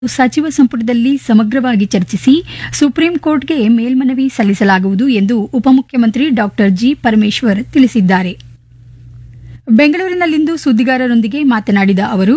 ಸಚಿವ ಸಂಪುಟದಲ್ಲಿ ಸಮಗ್ರವಾಗಿ ಚರ್ಚಿಸಿ ಸುಪ್ರೀಂ ಕೋರ್ಟ್ಗೆ ಮೇಲ್ಮನವಿ ಸಲ್ಲಿಸಲಾಗುವುದು ಎಂದು ಉಪಮುಖ್ಯಮಂತ್ರಿ ಡಾ ಜಿ ಪರಮೇಶ್ವರ್ ತಿಳಿಸಿದ್ದಾರೆ ಬೆಂಗಳೂರಿನಲ್ಲಿಂದು ಸುದ್ದಿಗಾರರೊಂದಿಗೆ ಮಾತನಾಡಿದ ಅವರು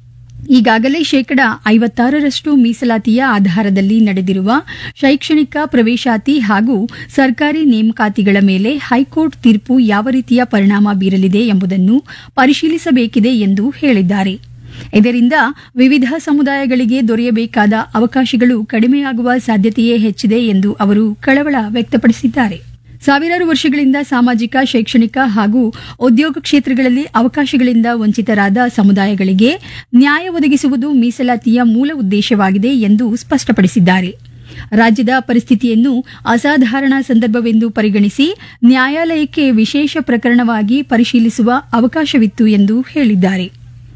ಈಗಾಗಲೇ ಶೇಕಡ ಐವತ್ತಾರರಷ್ಟು ಮೀಸಲಾತಿಯ ಆಧಾರದಲ್ಲಿ ನಡೆದಿರುವ ಶೈಕ್ಷಣಿಕ ಪ್ರವೇಶಾತಿ ಹಾಗೂ ಸರ್ಕಾರಿ ನೇಮಕಾತಿಗಳ ಮೇಲೆ ಹೈಕೋರ್ಟ್ ತೀರ್ಪು ಯಾವ ರೀತಿಯ ಪರಿಣಾಮ ಬೀರಲಿದೆ ಎಂಬುದನ್ನು ಪರಿಶೀಲಿಸಬೇಕಿದೆ ಎಂದು ಹೇಳಿದ್ದಾರೆ ಇದರಿಂದ ವಿವಿಧ ಸಮುದಾಯಗಳಿಗೆ ದೊರೆಯಬೇಕಾದ ಅವಕಾಶಗಳು ಕಡಿಮೆಯಾಗುವ ಸಾಧ್ಯತೆಯೇ ಹೆಚ್ಚಿದೆ ಎಂದು ಅವರು ಕಳವಳ ವ್ಯಕ್ತಪಡಿಸಿದ್ದಾರೆ ಸಾವಿರಾರು ವರ್ಷಗಳಿಂದ ಸಾಮಾಜಿಕ ಶೈಕ್ಷಣಿಕ ಹಾಗೂ ಉದ್ಯೋಗ ಕ್ಷೇತ್ರಗಳಲ್ಲಿ ಅವಕಾಶಗಳಿಂದ ವಂಚಿತರಾದ ಸಮುದಾಯಗಳಿಗೆ ನ್ಯಾಯ ಒದಗಿಸುವುದು ಮೀಸಲಾತಿಯ ಮೂಲ ಉದ್ದೇಶವಾಗಿದೆ ಎಂದು ಸ್ಪಷ್ಟಪಡಿಸಿದ್ದಾರೆ ರಾಜ್ಯದ ಪರಿಸ್ಥಿತಿಯನ್ನು ಅಸಾಧಾರಣ ಸಂದರ್ಭವೆಂದು ಪರಿಗಣಿಸಿ ನ್ಯಾಯಾಲಯಕ್ಕೆ ವಿಶೇಷ ಪ್ರಕರಣವಾಗಿ ಪರಿಶೀಲಿಸುವ ಅವಕಾಶವಿತ್ತು ಎಂದು ಹೇಳಿದ್ದಾರೆ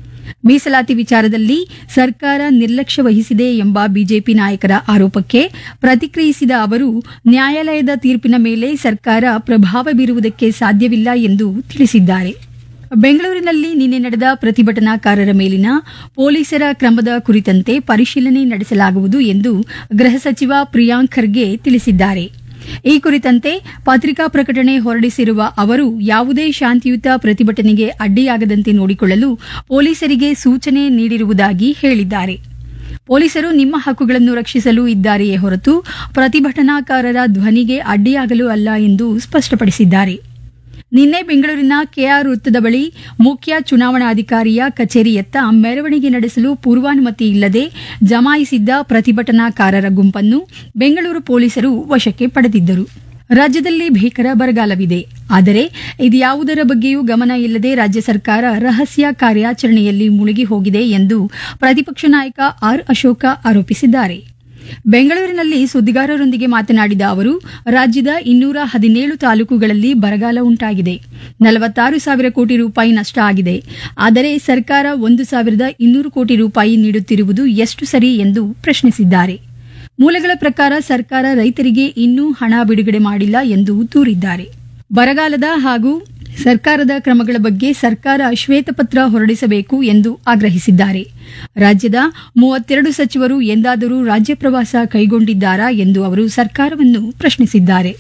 ಮೀಸಲಾತಿ ವಿಚಾರದಲ್ಲಿ ಸರ್ಕಾರ ನಿರ್ಲಕ್ಷ್ಯ ವಹಿಸಿದೆ ಎಂಬ ಬಿಜೆಪಿ ನಾಯಕರ ಆರೋಪಕ್ಕೆ ಪ್ರತಿಕ್ರಿಯಿಸಿದ ಅವರು ನ್ಯಾಯಾಲಯದ ತೀರ್ಪಿನ ಮೇಲೆ ಸರ್ಕಾರ ಪ್ರಭಾವ ಬೀರುವುದಕ್ಕೆ ಸಾಧ್ಯವಿಲ್ಲ ಎಂದು ತಿಳಿಸಿದ್ದಾರೆ ಬೆಂಗಳೂರಿನಲ್ಲಿ ನಿನ್ನೆ ನಡೆದ ಪ್ರತಿಭಟನಾಕಾರರ ಮೇಲಿನ ಪೊಲೀಸರ ಕ್ರಮದ ಕುರಿತಂತೆ ಪರಿಶೀಲನೆ ನಡೆಸಲಾಗುವುದು ಎಂದು ಗೃಹ ಸಚಿವ ಪ್ರಿಯಾಂಕ್ ಖರ್ಗೆ ತಿಳಿಸಿದ್ದಾರೆ ಈ ಕುರಿತಂತೆ ಪತ್ರಿಕಾ ಪ್ರಕಟಣೆ ಹೊರಡಿಸಿರುವ ಅವರು ಯಾವುದೇ ಶಾಂತಿಯುತ ಪ್ರತಿಭಟನೆಗೆ ಅಡ್ಡಿಯಾಗದಂತೆ ನೋಡಿಕೊಳ್ಳಲು ಪೊಲೀಸರಿಗೆ ಸೂಚನೆ ನೀಡಿರುವುದಾಗಿ ಹೇಳಿದ್ದಾರೆ ಪೊಲೀಸರು ನಿಮ್ಮ ಹಕ್ಕುಗಳನ್ನು ರಕ್ಷಿಸಲು ಇದ್ದಾರೆಯೇ ಹೊರತು ಪ್ರತಿಭಟನಾಕಾರರ ಧ್ವನಿಗೆ ಅಡ್ಡಿಯಾಗಲು ಅಲ್ಲ ಎಂದು ಸ್ಪಷ್ಟಪಡಿಸಿದ್ದಾರೆ ನಿನ್ನೆ ಬೆಂಗಳೂರಿನ ಕೆಆರ್ ವೃತ್ತದ ಬಳಿ ಮುಖ್ಯ ಚುನಾವಣಾಧಿಕಾರಿಯ ಕಚೇರಿಯತ್ತ ಮೆರವಣಿಗೆ ನಡೆಸಲು ಪೂರ್ವಾನುಮತಿ ಇಲ್ಲದೆ ಜಮಾಯಿಸಿದ್ದ ಪ್ರತಿಭಟನಾಕಾರರ ಗುಂಪನ್ನು ಬೆಂಗಳೂರು ಪೊಲೀಸರು ವಶಕ್ಕೆ ಪಡೆದಿದ್ದರು ರಾಜ್ಯದಲ್ಲಿ ಭೀಕರ ಬರಗಾಲವಿದೆ ಆದರೆ ಇದ್ಯಾವುದರ ಬಗ್ಗೆಯೂ ಗಮನ ಇಲ್ಲದೆ ರಾಜ್ಯ ಸರ್ಕಾರ ರಹಸ್ಯ ಕಾರ್ಯಾಚರಣೆಯಲ್ಲಿ ಮುಳುಗಿ ಹೋಗಿದೆ ಎಂದು ಪ್ರತಿಪಕ್ಷ ನಾಯಕ ಆರ್ ಅಶೋಕ ಆರೋಪಿಸಿದ್ದಾರೆ ಬೆಂಗಳೂರಿನಲ್ಲಿ ಸುದ್ದಿಗಾರರೊಂದಿಗೆ ಮಾತನಾಡಿದ ಅವರು ರಾಜ್ಯದ ಇನ್ನೂರ ಹದಿನೇಳು ತಾಲೂಕುಗಳಲ್ಲಿ ಬರಗಾಲ ಉಂಟಾಗಿದೆ ನಲವತ್ತಾರು ಸಾವಿರ ಕೋಟಿ ರೂಪಾಯಿ ನಷ್ಟ ಆಗಿದೆ ಆದರೆ ಸರ್ಕಾರ ಒಂದು ಸಾವಿರದ ಇನ್ನೂರು ಕೋಟಿ ರೂಪಾಯಿ ನೀಡುತ್ತಿರುವುದು ಎಷ್ಟು ಸರಿ ಎಂದು ಪ್ರಶ್ನಿಸಿದ್ದಾರೆ ಮೂಲಗಳ ಪ್ರಕಾರ ಸರ್ಕಾರ ರೈತರಿಗೆ ಇನ್ನೂ ಹಣ ಬಿಡುಗಡೆ ಮಾಡಿಲ್ಲ ಎಂದು ದೂರಿದ್ದಾರೆ ಬರಗಾಲದ ಹಾಗೂ ಸರ್ಕಾರದ ಕ್ರಮಗಳ ಬಗ್ಗೆ ಸರ್ಕಾರ ಶ್ವೇತಪತ್ರ ಹೊರಡಿಸಬೇಕು ಎಂದು ಆಗ್ರಹಿಸಿದ್ದಾರೆ ರಾಜ್ಯದ ಮೂವತ್ತೆರಡು ಸಚಿವರು ಎಂದಾದರೂ ರಾಜ್ಯ ಪ್ರವಾಸ ಕೈಗೊಂಡಿದ್ದಾರಾ ಎಂದು ಅವರು ಸರ್ಕಾರವನ್ನು ಪ್ರಶ್ನಿಸಿದ್ದಾರೆ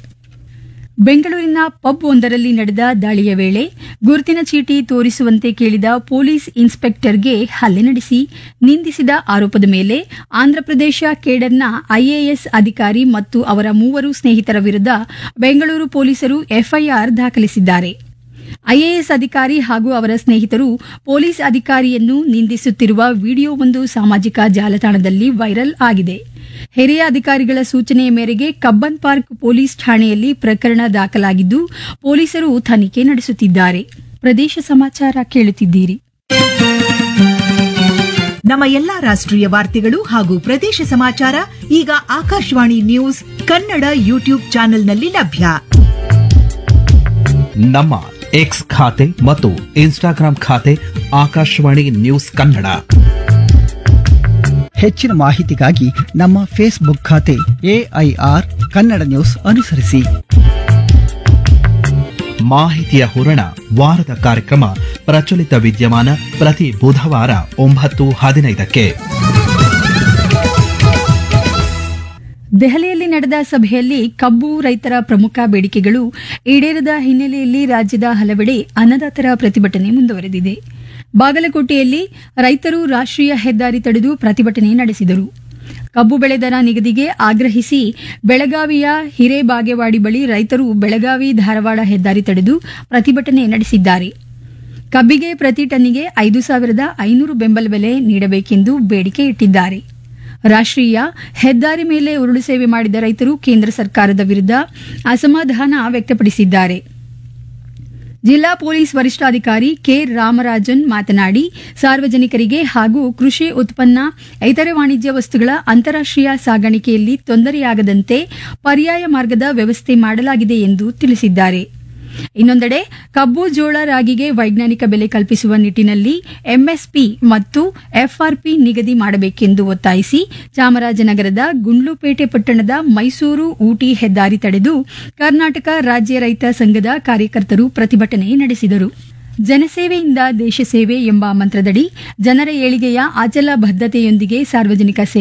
ಬೆಂಗಳೂರಿನ ಪಬ್ ಒಂದರಲ್ಲಿ ನಡೆದ ದಾಳಿಯ ವೇಳೆ ಗುರುತಿನ ಚೀಟಿ ತೋರಿಸುವಂತೆ ಕೇಳಿದ ಪೊಲೀಸ್ ಇನ್ಸ್ಪೆಕ್ಟರ್ಗೆ ಹಲ್ಲೆ ನಡೆಸಿ ನಿಂದಿಸಿದ ಆರೋಪದ ಮೇಲೆ ಆಂಧ್ರಪ್ರದೇಶ ಕೇಡರ್ನ ಐಎಎಸ್ ಅಧಿಕಾರಿ ಮತ್ತು ಅವರ ಮೂವರು ಸ್ನೇಹಿತರ ವಿರುದ್ಧ ಬೆಂಗಳೂರು ಪೊಲೀಸರು ಎಫ್ಐಆರ್ ದಾಖಲಿಸಿದ್ದಾರೆ ಐಎಎಸ್ ಅಧಿಕಾರಿ ಹಾಗೂ ಅವರ ಸ್ನೇಹಿತರು ಪೊಲೀಸ್ ಅಧಿಕಾರಿಯನ್ನು ನಿಂದಿಸುತ್ತಿರುವ ವಿಡಿಯೋವೊಂದು ಸಾಮಾಜಿಕ ಜಾಲತಾಣದಲ್ಲಿ ವೈರಲ್ ಆಗಿದೆ ಹಿರಿಯ ಅಧಿಕಾರಿಗಳ ಸೂಚನೆಯ ಮೇರೆಗೆ ಕಬ್ಬನ್ ಪಾರ್ಕ್ ಪೊಲೀಸ್ ಠಾಣೆಯಲ್ಲಿ ಪ್ರಕರಣ ದಾಖಲಾಗಿದ್ದು ಪೊಲೀಸರು ತನಿಖೆ ನಡೆಸುತ್ತಿದ್ದಾರೆ ಪ್ರದೇಶ ಸಮಾಚಾರ ಕೇಳುತ್ತಿದ್ದೀರಿ ನಮ್ಮ ಎಲ್ಲಾ ರಾಷ್ಟ್ರೀಯ ವಾರ್ತೆಗಳು ಹಾಗೂ ಪ್ರದೇಶ ಸಮಾಚಾರ ಈಗ ಆಕಾಶವಾಣಿ ನ್ಯೂಸ್ ಕನ್ನಡ ಯೂಟ್ಯೂಬ್ ಚಾನೆಲ್ನಲ್ಲಿ ಲಭ್ಯ ನಮ್ಮ ಎಕ್ಸ್ ಖಾತೆ ಮತ್ತು ಇನ್ಸ್ಟಾಗ್ರಾಂ ಖಾತೆ ಆಕಾಶವಾಣಿ ನ್ಯೂಸ್ ಕನ್ನಡ ಹೆಚ್ಚಿನ ಮಾಹಿತಿಗಾಗಿ ನಮ್ಮ ಫೇಸ್ಬುಕ್ ಖಾತೆ ಎಐಆರ್ ಕನ್ನಡ ನ್ಯೂಸ್ ಅನುಸರಿಸಿ ಮಾಹಿತಿಯ ಹೂರಣ ವಾರದ ಕಾರ್ಯಕ್ರಮ ಪ್ರಚಲಿತ ವಿದ್ಯಮಾನ ಪ್ರತಿ ಬುಧವಾರ ಒಂಬತ್ತು ಹದಿನೈದಕ್ಕೆ ದೆಹಲಿಯಲ್ಲಿ ನಡೆದ ಸಭೆಯಲ್ಲಿ ಕಬ್ಬು ರೈತರ ಪ್ರಮುಖ ಬೇಡಿಕೆಗಳು ಈಡೇರದ ಹಿನ್ನೆಲೆಯಲ್ಲಿ ರಾಜ್ಯದ ಹಲವೆಡೆ ಅನ್ನದಾತರ ಪ್ರತಿಭಟನೆ ಮುಂದುವರೆದಿದೆ ಬಾಗಲಕೋಟೆಯಲ್ಲಿ ರೈತರು ರಾಷ್ಟ್ರೀಯ ಹೆದ್ದಾರಿ ತಡೆದು ಪ್ರತಿಭಟನೆ ನಡೆಸಿದರು ಕಬ್ಬು ಬೆಳೆ ದರ ನಿಗದಿಗೆ ಆಗ್ರಹಿಸಿ ಬೆಳಗಾವಿಯ ಹಿರೇಬಾಗೇವಾಡಿ ಬಳಿ ರೈತರು ಬೆಳಗಾವಿ ಧಾರವಾಡ ಹೆದ್ದಾರಿ ತಡೆದು ಪ್ರತಿಭಟನೆ ನಡೆಸಿದ್ದಾರೆ ಕಬ್ಬಿಗೆ ಪ್ರತಿ ಟನ್ನಿಗೆ ಐದು ಸಾವಿರದ ಐನೂರು ಬೆಂಬಲ ಬೆಲೆ ನೀಡಬೇಕೆಂದು ಬೇಡಿಕೆ ಇಟ್ಟಿದ್ದಾರೆ ರಾಷ್ಟ್ರೀಯ ಹೆದ್ದಾರಿ ಮೇಲೆ ಉರುಳು ಸೇವೆ ಮಾಡಿದ ರೈತರು ಕೇಂದ್ರ ಸರ್ಕಾರದ ವಿರುದ್ಧ ಅಸಮಾಧಾನ ವ್ಯಕ್ತಪಡಿಸಿದ್ದಾರೆ ಜಿಲ್ಲಾ ಪೊಲೀಸ್ ವರಿಷ್ಠಾಧಿಕಾರಿ ಕೆ ರಾಮರಾಜನ್ ಮಾತನಾಡಿ ಸಾರ್ವಜನಿಕರಿಗೆ ಹಾಗೂ ಕೃಷಿ ಉತ್ಪನ್ನ ಇತರೆ ವಾಣಿಜ್ಯ ವಸ್ತುಗಳ ಅಂತಾರಾಷ್ಟೀಯ ಸಾಗಾಣಿಕೆಯಲ್ಲಿ ತೊಂದರೆಯಾಗದಂತೆ ಪರ್ಯಾಯ ಮಾರ್ಗದ ವ್ಯವಸ್ಥೆ ಮಾಡಲಾಗಿದೆ ಎಂದು ತಿಳಿಸಿದ್ದಾರೆ ಇನ್ನೊಂದೆಡೆ ಕಬ್ಬು ಜೋಳ ರಾಗಿಗೆ ವೈಜ್ಞಾನಿಕ ಬೆಲೆ ಕಲ್ಪಿಸುವ ನಿಟ್ಟಿನಲ್ಲಿ ಎಂಎಸ್ಪಿ ಮತ್ತು ಎಫ್ಆರ್ಪಿ ನಿಗದಿ ಮಾಡಬೇಕೆಂದು ಒತ್ತಾಯಿಸಿ ಚಾಮರಾಜನಗರದ ಗುಂಡ್ಲುಪೇಟೆ ಪಟ್ಟಣದ ಮೈಸೂರು ಊಟಿ ಹೆದ್ದಾರಿ ತಡೆದು ಕರ್ನಾಟಕ ರಾಜ್ಯ ರೈತ ಸಂಘದ ಕಾರ್ಯಕರ್ತರು ಪ್ರತಿಭಟನೆ ನಡೆಸಿದರು ಜನಸೇವೆಯಿಂದ ದೇಶ ಸೇವೆ ಎಂಬ ಮಂತ್ರದಡಿ ಜನರ ಏಳಿಗೆಯ ಅಚಲ ಬದ್ಧತೆಯೊಂದಿಗೆ ಸಾರ್ವಜನಿಕ ಸೇವೆ